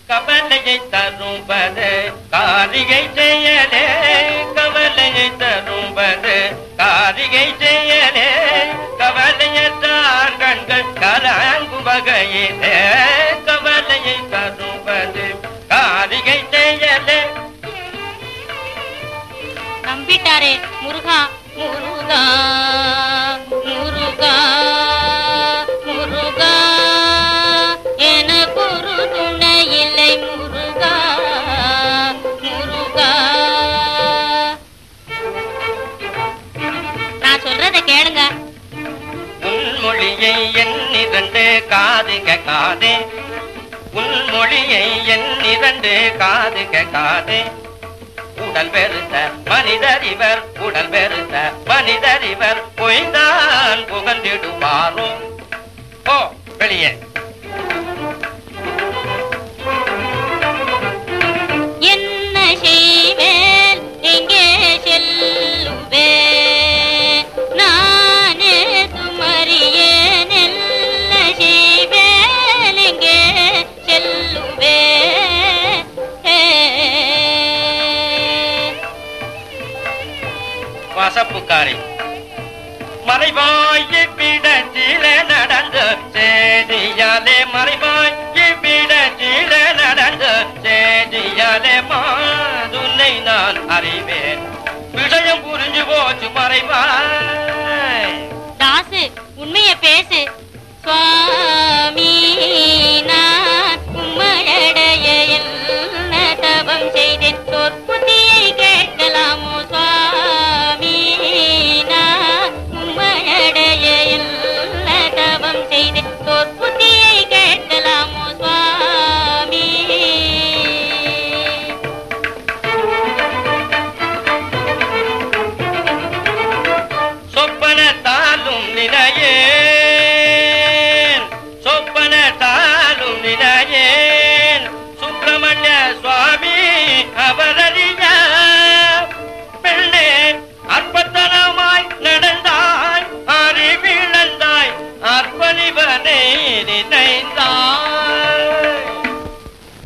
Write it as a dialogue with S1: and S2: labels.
S1: கவலையை தரும்பது காரிகை செயலே கவலையை தரும்பது காரிகை செயலே கவலையற்றார் கண்கள் கலாங்கும் வகையிலே கவலையை தரும்பது காரிகை செயலே
S2: நம்பிட்டாரே முருகா முருகா முருகா முருகா எனக்கு ஒரு துணை இல்லை முருகா முருகா நான் சொல்றத கேளுங்க
S1: உன் மொழியை எண்ணிரண்டு காது கேட்காதே உன் மொழியை எண்ணிரண்டு காது கேட்காதே உடல் பெருத்த மனிதர் இவர் உடல் பெருத்த மனிதர் இவர் பொய்தான் புகழ்ந்திடுவாரோ ஓ வெளியே
S2: என்ன செய்வேன் எங்கே செல்லுவேன் நானே துமறியேன் என்ன செய்வேன் எங்கே செல்லுவேன்
S1: வசப்புக்காரி மறைவாய் பிடத்தில நடந்த சேதியாலே மறைவாய் பிடத்தில நடந்த சேதியாலே மாதுனை நான் அறிவேன் விஷயம் புரிஞ்சு போச்சு மறைவாய்
S2: தாசு உண்மைய பேசு சுவாமி நான் உம்மடைய என்ன தவம் செய்தேன் சொற்புத்தியை கேட்கலாமோ சுவாமி நான் உம்மடைய என்ன தவம் செய்தேன் சொற்புத்தியை கேட்கலாமோ சுவாமி
S1: சொப்பனத்தாலும் நினையேன் சொப்பனத்தாலும் நினையேன் சுப்பிரமணிய சுவாமி அவர